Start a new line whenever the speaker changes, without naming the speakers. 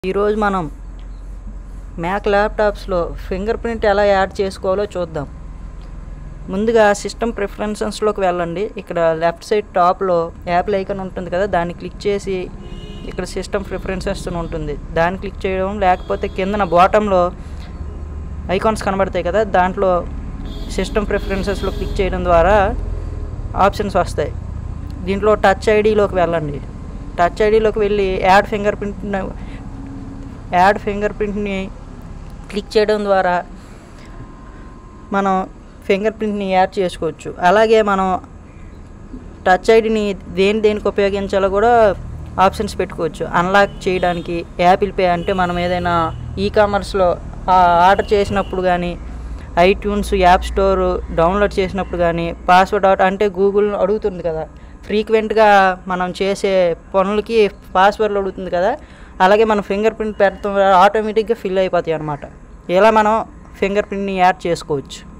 ఈరోజు మనం మ్యాక్ ల్యాప్టాప్స్లో ఫింగర్ ప్రింట్ ఎలా యాడ్ చేసుకోవాలో చూద్దాం ముందుగా సిస్టమ్ ప్రిఫరెన్సెస్లోకి వెళ్ళండి ఇక్కడ లెఫ్ట్ సైడ్ టాప్లో యాపిల్ ఐకాన్ ఉంటుంది కదా దాన్ని క్లిక్ చేసి ఇక్కడ సిస్టమ్ ప్రిఫరెన్సెస్ అని ఉంటుంది దాన్ని క్లిక్ చేయడం లేకపోతే కిందన బాటంలో ఐకాన్స్ కనబడతాయి కదా దాంట్లో సిస్టమ్ ప్రిఫరెన్సెస్లో క్లిక్ చేయడం ద్వారా ఆప్షన్స్ వస్తాయి దీంట్లో టచ్ ఐడిలోకి వెళ్ళండి టచ్ ఐడిలోకి వెళ్ళి add fingerprint add finger ప్రింట్ని క్లిక్ చేయడం ద్వారా మనం ఫింగర్ ప్రింట్ని యాడ్ చేసుకోవచ్చు అలాగే మనం టచ్ ఐడిని దేని దేనికి ఉపయోగించాలో కూడా ఆప్షన్స్ పెట్టుకోవచ్చు అన్లాక్ చేయడానికి యాపిల్ పే అంటే మనం ఏదైనా ఈ కామర్స్లో ఆర్డర్ చేసినప్పుడు కానీ ఐట్యూన్స్ యాప్ స్టోర్ డౌన్లోడ్ చేసినప్పుడు కానీ పాస్వర్డ్ అవుట్ అంటే గూగుల్ అడుగుతుంది కదా ఫ్రీక్వెంట్గా మనం చేసే పనులకి పాస్వర్డ్లు అడుగుతుంది కదా అలాగే మనం ఫింగర్ ప్రింట్ పెడతాం ఆటోమేటిక్గా ఫిల్ అయిపోతాయి అనమాట ఇలా మనం ఫింగర్ ప్రింట్ని యాడ్ చేసుకోవచ్చు